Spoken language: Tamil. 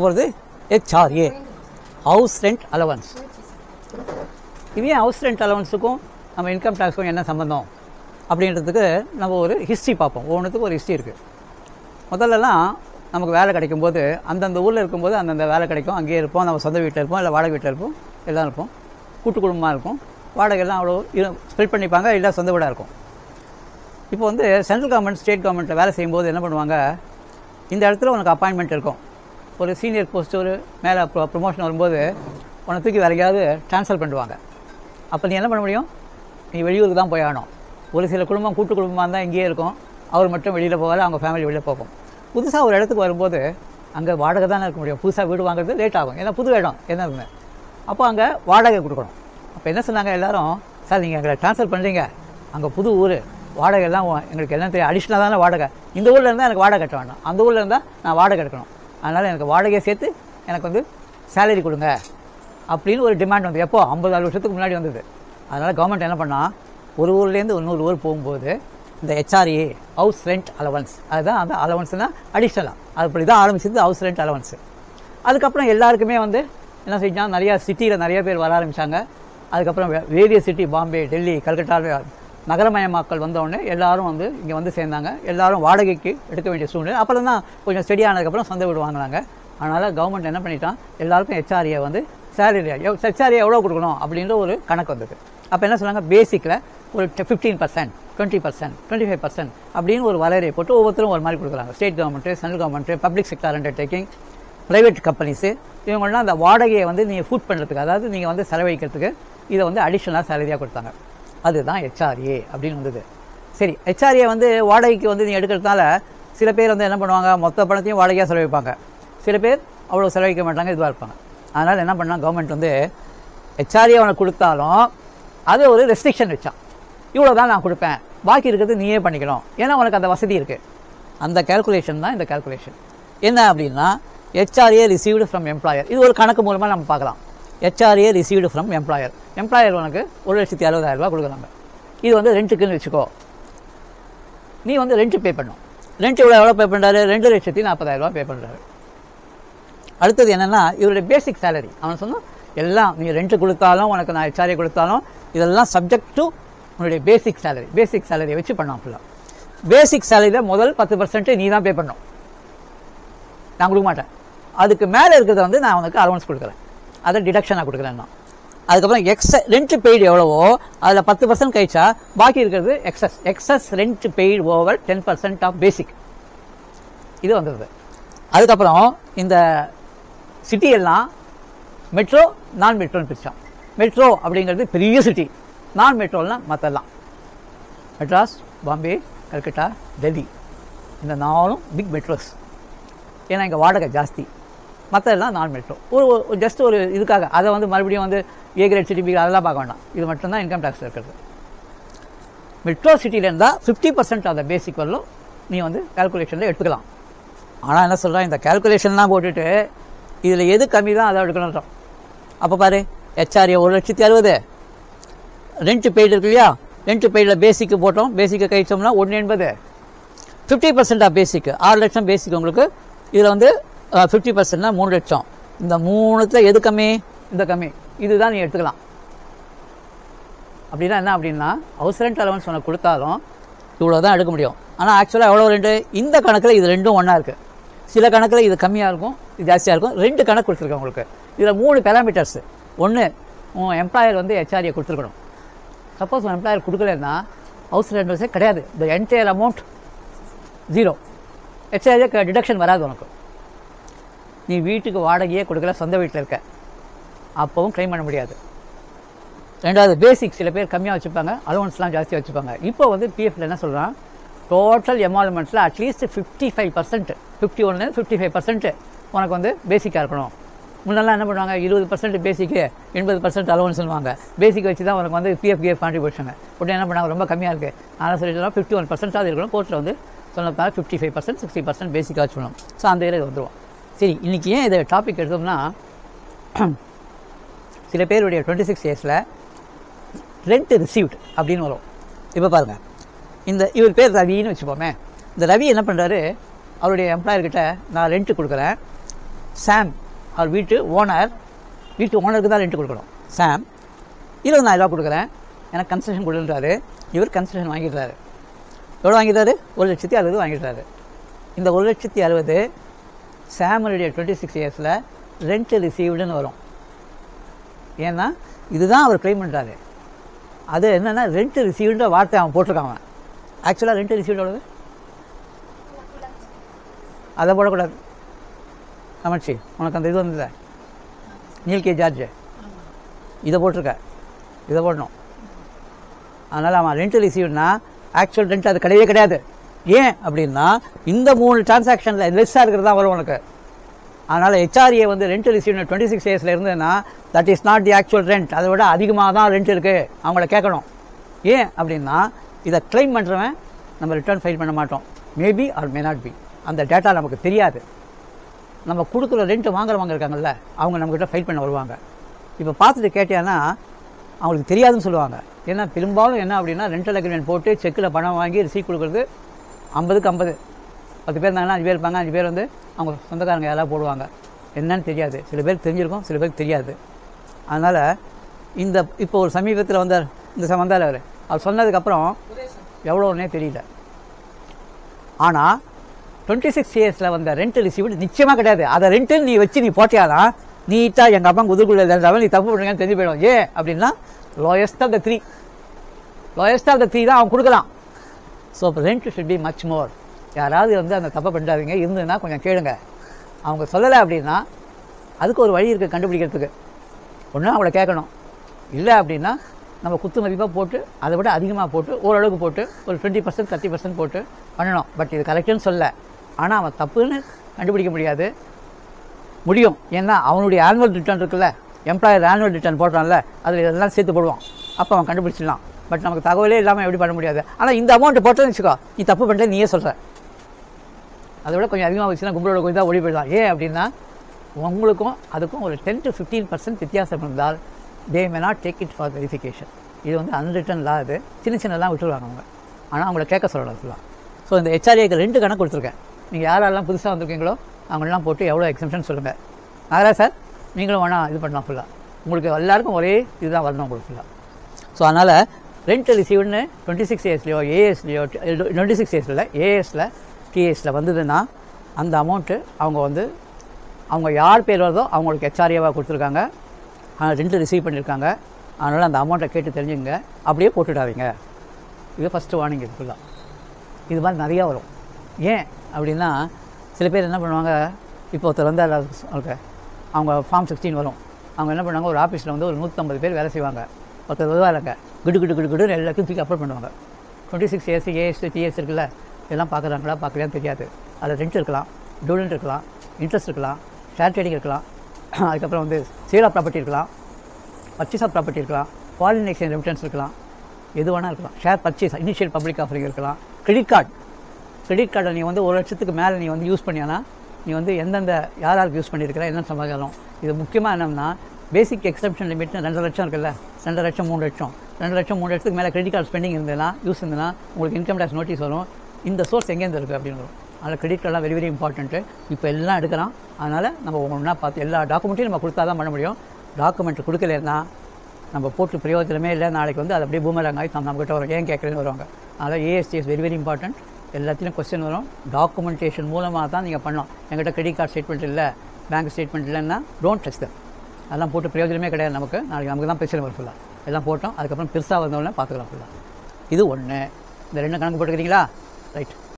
போகிறது ஹெச்ஆர்ஏ ஹவுஸ் ரெண்ட் அலவன்ஸ் இது ஏன் ஹவுஸ் ரெண்ட் அலவன்ஸுக்கும் நம்ம இன்கம் டேக்ஸுக்கும் என்ன சம்மந்தம் அப்படின்றதுக்கு நம்ம ஒரு ஹிஸ்ட்ரி பார்ப்போம் ஒவ்வொன்றுத்துக்கும் ஒரு ஹிஸ்ட்ரி இருக்குது முதல்லலாம் நமக்கு வேலை கிடைக்கும்போது அந்தந்த ஊரில் இருக்கும்போது அந்தந்த வேலை கிடைக்கும் அங்கேயே இருப்போம் நம்ம சொந்த வீட்டில் இருப்போம் இல்லை வாடகை வீட்டில் இருப்போம் எல்லாம் இருப்போம் கூட்டு குடும்பமாக இருக்கும் வாடகைலாம் அவ்வளோ ஸ்ப்ரெட் பண்ணிப்பாங்க இல்லை சொந்த வீடாக இருக்கும் இப்போ வந்து சென்ட்ரல் கவர்மெண்ட் ஸ்டேட் கவர்மெண்ட்டில் வேலை செய்யும்போது என்ன பண்ணுவாங்க இந்த இடத்துல உனக்கு அப்பாயின்மெண்ட் இருக்கும் ஒரு சீனியர் போஸ்ட் ஒரு மேலே ப்ரொமோஷன் வரும்போது உன்னை தூக்கி வேற எங்கேயாவது ட்ரான்ஸ்ஃபர் பண்ணுவாங்க அப்போ நீ என்ன பண்ண முடியும் நீ வெளியூருக்கு தான் போய் ஆகணும் ஒரு சில குடும்பம் கூட்டு குடும்பமாக இருந்தால் இங்கேயே இருக்கும் அவர் மட்டும் வெளியில் போவார் அவங்க ஃபேமிலி வெளியில் போகும் புதுசாக ஒரு இடத்துக்கு வரும்போது அங்கே வாடகை தானே இருக்க முடியும் புதுசாக வீடு வாங்குறது லேட் ஆகும் ஏன்னா புது இடம் என்ன இருக்குங்க அப்போ அங்கே வாடகை கொடுக்கணும் அப்போ என்ன சொன்னாங்க எல்லாரும் சார் நீங்கள் எங்களை ட்ரான்ஸ்ஃபர் பண்ணுறீங்க அங்கே புது ஊர் வாடகை எல்லாம் உ- எங்களுக்கு எல்லாம் தெரியும் அடிஷ்னலாக தானே வாடகை இந்த ஊரில் இருந்தால் எனக்கு வாடகை கட்ட வேண்டாம் அந்த ஊரில் இருந்தால் நான் வாடகை எடுக்கணும் அதனால் எனக்கு வாடகையை சேர்த்து எனக்கு வந்து சேலரி கொடுங்க அப்படின்னு ஒரு டிமாண்ட் வந்து எப்போ ஐம்பது ஆறு வருஷத்துக்கு முன்னாடி வந்தது அதனால் கவர்மெண்ட் என்ன பண்ணா ஒரு ஊர்லேருந்து இன்னொரு ஊர் போகும்போது இந்த ஹெச்ஆர்ஏ ஹவுஸ் ரெண்ட் அலவன்ஸ் அதுதான் அந்த அலவன்ஸ்னா அடிஷ்னலாக அது அப்படி தான் ஆரம்பிச்சது ஹவுஸ் ரெண்ட் அலவன்ஸ் அதுக்கப்புறம் எல்லாருக்குமே வந்து என்ன செஞ்சாங்க நிறையா சிட்டியில் நிறைய பேர் வர ஆரம்பித்தாங்க அதுக்கப்புறம் வேரியஸ் சிட்டி பாம்பே டெல்லி கல்கட்டா நகரமயமாக்கல் வந்த உடனே எல்லாரும் வந்து இங்கே வந்து சேர்ந்தாங்க எல்லாரும் வாடகைக்கு எடுக்க வேண்டிய சூழ்நிலை அப்புறம் தான் கொஞ்சம் ஸ்டெடி ஆனதுக்கப்புறம் சொந்த வீடு வாங்கினாங்க அதனால் கவர்மெண்ட் என்ன பண்ணிட்டான் எல்லாருக்கும் ஹெச்ஆர்ஏ வந்து சேலரி ஹெச்ஆர்ஏ எவ்வளோ கொடுக்கணும் அப்படின்ற ஒரு கணக்கு வந்தது அப்போ என்ன சொன்னாங்க பேசிக்கில் ஒரு fifteen percent twenty percent twenty five percent அப்படின்னு ஒரு வரையறை போட்டு ஒவ்வொருத்தரும் ஒரு மாதிரி கொடுக்குறாங்க state government central government public sector undertaking private companies இவங்களாம் அந்த வாடகையை வந்து நீங்கள் ஃபுட் பண்ணுறதுக்கு அதாவது நீங்கள் வந்து செலவழிக்கிறதுக்கு இதை வந்து அடிஷ்னலாக சேலரியாக கொடுத்தாங்க அதுதான் ஹெச்ஆர்ஏ அப்படின்னு வந்தது சரி ஹெச்ஆர்ஏ வந்து வாடகைக்கு வந்து நீங்கள் எடுக்கிறதுனால சில பேர் வந்து என்ன பண்ணுவாங்க மொத்த பணத்தையும் வாடகையாக செலவழிப்பாங்க சில பேர் அவ்வளோ செலவழிக்க மாட்டாங்க இதுவாக இருப்பாங்க அதனால் என்ன பண்ணால் கவர்மெண்ட் வந்து ஹெச்ஆர்ஏ அவனை கொடுத்தாலும் அது ஒரு ரெஸ்ட்ரிக்ஷன் வச்சான் இவ்வளோ தான் நான் கொடுப்பேன் பாக்கி இருக்கிறது நீயே பண்ணிக்கணும் ஏன்னா உனக்கு அந்த வசதி இருக்குது அந்த கேல்குலேஷன் தான் இந்த கேல்குலேஷன் என்ன அப்படின்னா ஹெச்ஆர்ஏ ரிசீவ்டு ஃப்ரம் எம்ப்ளாயர் இது ஒரு கணக்கு மூலமாக நம்ம பார்க்கலாம் HRA received from employer employer உனக்கு ஒரு லட்சத்தி அறுபதாயிரம் ரூபாய் கொடுக்குறாங்க இது வந்து ரெண்ட்டுக்குன்னு வச்சுக்கோ நீ வந்து ரெண்ட் பே பண்ணும் ரெண்ட் இவ்வளோ எவ்வளோ பே பண்ணுறாரு ரெண்டு லட்சத்தி நாற்பதாயிரம் ரூபாய் பே பண்ணுறாரு அடுத்தது என்னன்னா இவருடைய பேசிக் சேலரி அவன் சொன்னான் எல்லாம் நீ ரெண்ட் கொடுத்தாலும் உனக்கு நான் ஹெச்ஆர்ஏ கொடுத்தாலும் இதெல்லாம் சப்ஜெக்ட் டு உன்னுடைய பேசிக் சேலரி பேசிக் சேலரியை வச்சு பண்ணான் ஃபுல்லாக பேசிக் சேலரியில் முதல் பத்து பர்சன்ட் நீ தான் பே பண்ணணும் நான் கொடுக்க மாட்டேன் அதுக்கு மேலே இருக்கிறத வந்து நான் உனக்கு அலவன்ஸ் கொடுக்குறேன் அதை டிடக்ஷனாக கொடுக்குறேன் நான் அதுக்கப்புறம் எக்ஸ ரெண்ட் பெய்டு எவ்வளவோ அதில் பத்து பர்சன்ட் கழிச்சா பாக்கி இருக்கிறது excess excess rent paid over ten percent of basic இது வந்தது அதுக்கப்புறம் இந்த சிட்டி எல்லாம் மெட்ரோ நான் மெட்ரோன்னு பிரிச்சான் மெட்ரோ அப்படிங்கிறது பெரிய சிட்டி நான் மெட்ரோலாம் மற்றெல்லாம் மெட்ராஸ் பாம்பே கல்கட்டா டெல்லி இந்த நாலும் பிக் மெட்ரோஸ் ஏன்னா இங்கே வாடகை ஜாஸ்தி மற்றெல்லாம் நான் மெட்ரோ ஒரு ஜஸ்ட் ஒரு இதுக்காக அதை வந்து மறுபடியும் வந்து ஏ கிரேட் சிட்டி பி அதெல்லாம் பார்க்க வேண்டாம் இது மட்டும்தான் இன்கம் டேக்ஸ் இருக்கிறது மெட்ரோ சிட்டியில் இருந்தால் fifty percent of the basic வரலும் நீ வந்து கால்குலேஷனில் எடுத்துக்கலாம் ஆனால் என்ன சொல்கிறேன் இந்த கால்குலேஷன்லாம் போட்டுட்டு இதில் எது கம்மி தான் அதை எடுக்கணுன்றோம் அப்போ பாரு ஹெச்ஆர்ஏ ஒரு லட்சத்தி அறுபது ரெண்ட் பெய்டு இருக்கு இல்லையா ரெண்ட் பெய்டில் பேசிக்கு போட்டோம் பேசிக்கை கழிச்சோம்னா ஒன்று எண்பது ஃபிஃப்டி பர்சன்ட் ஆஃப் பேசிக்கு ஆறு லட்சம் பேசிக் உங்களுக்கு இதில் வந்து ஃபிஃப்டி பர்சன்ட்னா மூணு லட்சம் இந்த மூணுத்தில் எது கம்மி இந்த கம்மி இதுதான் நீ எடுத்துக்கலாம் அப்படின்னா என்ன அப்படின்னா ஹவுஸ் ரெண்ட் அலவன்ஸ் உனக்கு கொடுத்தாலும் இவ்வளோ தான் எடுக்க முடியும் ஆனால் ஆக்சுவலாக எவ்வளோ ரெண்டு இந்த கணக்கில் இது ரெண்டும் ஒன்றா இருக்குது சில கணக்கில் இது கம்மியாக இருக்கும் இது ஜாஸ்தியாக இருக்கும் ரெண்டு கணக்கு கொடுத்துருக்கேன் உங்களுக்கு இதில் மூணு பேராமீட்டர்ஸ் ஒன்று உன் எம்ப்ளாயர் வந்து ஹெச்ஆர்ஏ கொடுத்துருக்கணும் சப்போஸ் உன் எம்ப்ளாயர் கொடுக்கலன்னா ஹவுஸ் ரெண்டர்ஸே கிடையாது இந்த entire amount zero HRA deduction வராது உனக்கு நீ வீட்டுக்கு வாடகையே கொடுக்கல சொந்த வீட்டில் இருக்க அப்போவும் க்ளைம் பண்ண முடியாது ரெண்டாவது பேசிக் சில பேர் கம்மியாக வச்சுப்பாங்க அலவன்ஸ்லாம் ஜாஸ்தியாக வச்சுப்பாங்க இப்போ வந்து பிஎஃப்ல என்ன சொல்கிறான் டோட்டல் எமால்மெண்ட்ஸில் at least fifty five percent fifty ஒன்று ஃபிஃப்டி ஃபைவ் பர்சன்ட் உனக்கு வந்து பேசிக்காக இருக்கணும் முன்னெல்லாம் என்ன பண்ணுவாங்க இருபது பர்சன்ட் பேசிக்கு எண்பது பர்சன்ட் அலவன்ஸ்னுவாங்க பேசிக் வச்சு தான் உனக்கு வந்து பிஎஃப் கிஎஃப் கான்ட்ரிபியூஷன் உடனே என்ன பண்ணாங்க ரொம்ப கம்மியாக இருக்குது அதனால் சொல்லிட்டு ஃபிஃப்டி ஒன் பர்சன்ட் இருக்கணும் கோர்ட்டில் வந்து சொன்னதால fifty five percent sixty percent பேசிக்காக வச்சுக்கணும் ஸோ அந்த இதில் வந்துடுவோம் சரி இன்றைக்கி ஏன் இதை டாபிக் எடுத்தோம்னா சில பேருடைய டுவெண்ட்டி சிக்ஸ் இயர்ஸில் ரெண்ட் ரிசீவ்ட் அப்படின்னு வரும் இப்போ பாருங்கள் இந்த இவர் பேர் ரவின்னு வச்சுப்போமே இந்த ரவி என்ன பண்ணுறாரு அவருடைய எம்ப்ளாயர்கிட்ட நான் ரெண்ட் கொடுக்குறேன் சாம் அவர் வீட்டு ஓனர் வீட்டு ஓனருக்கு தான் ரெண்ட் கொடுக்கணும் சாம் இருபதாயிரம் ரூபா கொடுக்குறேன் எனக்கு கன்செஷன் கொடுன்றாரு இவர் கன்செஷன் வாங்கிடுறாரு எவ்வளோ வாங்கிட்டாரு ஒரு லட்சத்தி அறுபது வாங்கிடுறாரு இந்த ஒரு லட்சத்தி அறுபது சாமனுடைய டுவெண்ட்டி சிக்ஸ் இயர்ஸில் ரெண்ட் ரிசீவ்டுன்னு வரும் ஏன்னா இதுதான் அவர் க்ளைம் பண்ணுறாரு அது என்னென்னா ரெண்ட் ரிசீவ்ன்ற வார்த்தை அவன் போட்டிருக்கான் அவன் ஆக்சுவலாக ரெண்ட் ரிசீவ்டு எவ்வளவு அதை போடக்கூடாது அமைச்சி உனக்கு அந்த இது வந்தது நீல் கே ஜார்ஜ் இதை போட்டிருக்க இதை போடணும் அதனால் அவன் ரெண்ட் ரிசீவ்னா ஆக்சுவல் ரெண்ட் அது கிடையவே கிடையாது ஏன் அப்படின்னா இந்த மூணு டிரான்சாக்ஷனில் லெஸ்ஸாக இருக்கிறது தான் வரும் உனக்கு அதனால் ஹெச்ஆர்ஏ வந்து ரெண்ட் ரிசீவ் டுவெண்ட்டி சிக்ஸ் இயர்ஸில் இருந்ததுன்னா that is not the actual rent அதை விட அதிகமாக தான் ரெண்ட் இருக்குது அவங்கள கேட்கணும் ஏன் அப்படின்னா இதை கிளைம் பண்ணுறவன் நம்ம ரிட்டர்ன் ஃபைல் பண்ண மாட்டோம் maybe or may not be அந்த டேட்டா நமக்கு தெரியாது நம்ம கொடுக்குற ரெண்ட் வாங்குறவங்க இருக்காங்கல்ல அவங்க நம்மக்கிட்ட ஃபைல் பண்ண வருவாங்க இப்போ பார்த்துட்டு கேட்டியானா அவங்களுக்கு தெரியாதுன்னு சொல்லுவாங்க ஏன்னா பெரும்பாலும் என்ன அப்படின்னா ரெண்டல் அக்ரிமெண்ட் போட்டு செக்கில் பணம் வாங்கி ரிசீவ் கொடுக்குறது ஐம்பதுக்கு ஐம்பது பத்து பேர் இருந்தாங்கன்னா அஞ்சு பேர் இருப்பாங்க அஞ்சு பேர் வந்து அவங்க சொந்தக்காரங்க யாராவது போடுவாங்க என்னன்னு தெரியாது சில பேருக்கு தெரிஞ்சிருக்கும் சில பேருக்கு தெரியாது அதனால் இந்த இப்போ ஒரு சமீபத்தில் வந்தார் இந்த ச- வந்தார் அவர் அவர் சொன்னதுக்கப்புறம் எவ்வளோன்னே தெரியல ஆனால் டுவெண்ட்டி சிக்ஸ் இயர்ஸில் வந்த ரெண்ட் ரிசீவ்டு நிச்சயமாக கிடையாது அதை ரெண்ட்டுன்னு நீ வச்சு நீ போட்டியாதான் நீட்டாக எங்கள் அப்பா குதுக்குள்ள இருந்தாலும் நீ தப்பு பண்ணுங்கன்னு தெரிஞ்சு போயிடும் ஏன் அப்படின்னா lowest of the three lowest of the three தான் அவன் கொடுக்கலாம் ஸோ இப்போ rent should be much more யாராவது வந்து அந்த தப்பை பண்ணாதீங்க இருந்ததுன்னா கொஞ்சம் கேளுங்க அவங்க சொல்லலை அப்படின்னா அதுக்கு ஒரு வழி இருக்குது கண்டுபிடிக்கிறதுக்கு ஒன்று அவங்கள கேட்கணும் இல்லை அப்படின்னா நம்ம குத்து மதிப்பாக போட்டு அதை விட அதிகமாக போட்டு ஓரளவுக்கு போட்டு ஒரு டுவெண்ட்டி பர்சன்ட் தேர்ட்டி பர்சன்ட் போட்டு பண்ணணும் பட் இது கரெக்டுன்னு சொல்ல ஆனால் அவன் தப்புன்னு கண்டுபிடிக்க முடியாது முடியும் ஏன்னா அவனுடைய ஆனுவல் ரிட்டர்ன் இருக்குல்ல எம்ப்ளாயர் ஆனுவல் ரிட்டர்ன் போடுறான்ல அதில் இதெல்லாம் சேர்த்து போடுவான் அப்போ அவன் கண்டுபிடிச்சிடலாம் பட் நமக்கு தகவலே இல்லாமல் எப்படி பண்ண முடியாது ஆனால் இந்த அமௌண்ட் போட்டேன்னு வச்சுக்கோ நீ தப்பு பண்ணுற நீயே சொல்கிற அதை விட கொஞ்சம் அதிகமாக வச்சுன்னா கும்பலோட கொஞ்சம் தான் ஓடி போயிடலாம் ஏன் அப்படின்னா உங்களுக்கும் அதுக்கும் ஒரு டென் டு ஃபிஃப்டீன் பர்சன்ட் வித்தியாசம் இருந்தால் they may not take it for verification இது வந்து அன்ரிட்டன் லா இது சின்ன சின்னலாம் விட்டுருவாங்க அவங்க ஆனால் அவங்கள கேட்க சொல்லலாம் ஃபுல்லாக ஸோ இந்த ஹெச்ஆர்ஏக்கு ரெண்டு கணக்கு கொடுத்துருக்கேன் நீங்கள் யாரெல்லாம் புதுசாக வந்திருக்கீங்களோ அவங்களெல்லாம் போட்டு எவ்வளோ எக்ஸம்ஷன் சொல்லுங்கள் நாகராஜ் சார் நீங்களும் வேணால் இது பண்ணலாம் ஃபுல்லாக உங்களுக்கு எல்லாருக்கும் ஒரே இதுதான் வரணும் உங்களுக்கு ஃபுல்லாக ஸோ அதனால் ரெண்ட் ரிசீவ்னு டுவெண்ட்டி சிக்ஸ் இயர்ஸ்லையோ ஏஎஸ்லையோ டுவெண்ட்டி சிக்ஸ் இயர்ஸில் ஏஎஸில் டிஎஸில் வந்ததுன்னா அந்த அமௌண்ட்டு அவங்க வந்து அவங்க யார் பேர் வருதோ அவங்களுக்கு ஹெச்ஆர்ஏவாக கொடுத்துருக்காங்க ரெண்டு ரிசீவ் பண்ணியிருக்காங்க அதனால் அந்த அமௌண்ட்டை கேட்டு தெரிஞ்சுங்க அப்படியே போட்டுடாதீங்க இது ஃபஸ்ட்டு வார்னிங் இது ஃபுல்லாக இது மாதிரி நிறையா வரும் ஏன் அப்படின்னா சில பேர் என்ன பண்ணுவாங்க இப்போ ஒருத்தர் வந்தார் அவருக்கு அவங்க ஃபார்ம் சிக்ஸ்டீன் வரும் அவங்க என்ன பண்ணுவாங்க ஒரு ஆஃபீஸில் வந்து ஒரு நூற்றம்பது பேர் வேலை செய்வாங்க ஒருத்தர் வருவாருங்க கிடு கிடு கிடு கிடுன்னு எல்லாத்தையும் தூக்கி அப்லோட் பண்ணுவாங்க twenty six years AS TS இருக்குல்ல இதெல்லாம் பார்க்குறாங்களா பார்க்கலையான்னு தெரியாது அதில் ரெண்ட் இருக்கலாம் டூலண்ட் இருக்கலாம் இன்ட்ரெஸ்ட் இருக்கலாம் ஷேர் ட்ரேடிங் இருக்கலாம் அதுக்கப்புறம் வந்து சேல் ஆஃப் ப்ராப்பர்ட்டி இருக்கலாம் பர்ச்சேஸ் ஆஃப் ப்ராப்பர்ட்டி இருக்கலாம் ஃபாரின் எக்ஸ்சேஞ்ச் ரெமிட்டன்ஸ் இருக்கலாம் எது வேணால் இருக்கலாம் share purchase initial public offering இருக்கலாம் கிரெடிட் கார்டு கிரெடிட் கார்டை நீ வந்து ஒரு லட்சத்துக்கு மேலே நீ வந்து யூஸ் பண்ணியானா நீ வந்து எந்தெந்த யார் யாருக்கு யூஸ் பண்ணியிருக்கிற என்ன சமாச்சாரம் இது முக்கியமாக என்னன்னா பேசிக் எக்ஸப்ஷன் லிமிட்னு ரெண்டு லட்சம் இருக்குல்ல ரெண்டு லட்சம் மூணு லட்சம் ரெண்டு லட்சம் மூணு லட்சத்துக்கு மேலே கிரெடிட் கார்டு ஸ்பெண்டிங் இருந்ததுன்னா யூஸ் இருந்ததுன்னா உங்களுக்கு இன்கம் டேக்ஸ் நோட்டீஸ் வரும் இந்த சோர்ஸ் எங்கேருந்து இருக்குது அப்படின்னு வரும் அதனால் கிரெடிட் கார்டெலாம் வெரி வெரி இம்பார்ட்டன்ட்டு இப்போ எல்லாம் எடுக்கிறான் அதனால் நம்ம ஒன்றா பார்த்து எல்லா டாக்குமெண்ட்டையும் நம்ம கொடுத்தா தான் பண்ண முடியும் டாக்குமெண்ட் கொடுக்கலன்னா நம்ம போட்டு பிரயோஜனமே இல்லை நாளைக்கு வந்து அது அப்படியே பூமராங் ஆகி நம்ம நம்மகிட்ட வரும் ஏன் கேட்குறேன்னு வருவாங்க அதனால் ஏஎஸ்டிஎஸ் வெரி வெரி இம்பார்ட்டன்ட் எல்லாத்திலும் கொஸ்டின் வரும் டாக்குமெண்டேஷன் மூலமாக தான் நீங்கள் பண்ணணும் எங்கிட்ட கிரெடிட் கார்டு ஸ்டேட்மெண்ட் இல்லை பேங்க் ஸ்டேட்மெண்ட் இல்லைன்னா டோன்ட் டச் தம் அதெல்லாம் போட்டு பிரயோஜனமே கிடையாது நமக்கு நாளைக்கு நமக்கு தான் பிரச்சனை வரும் ஃபுல்லாக எல்லாம் போட்டோம் அதுக்கப்புறம் பெருசாக வந்தோடனே பார்த்துக்கலாம் ஃபுல்லாக இது ஒன்று இந்த ரெண்டு கணக்கு போட்டுக்கிறீங்களா ரைட்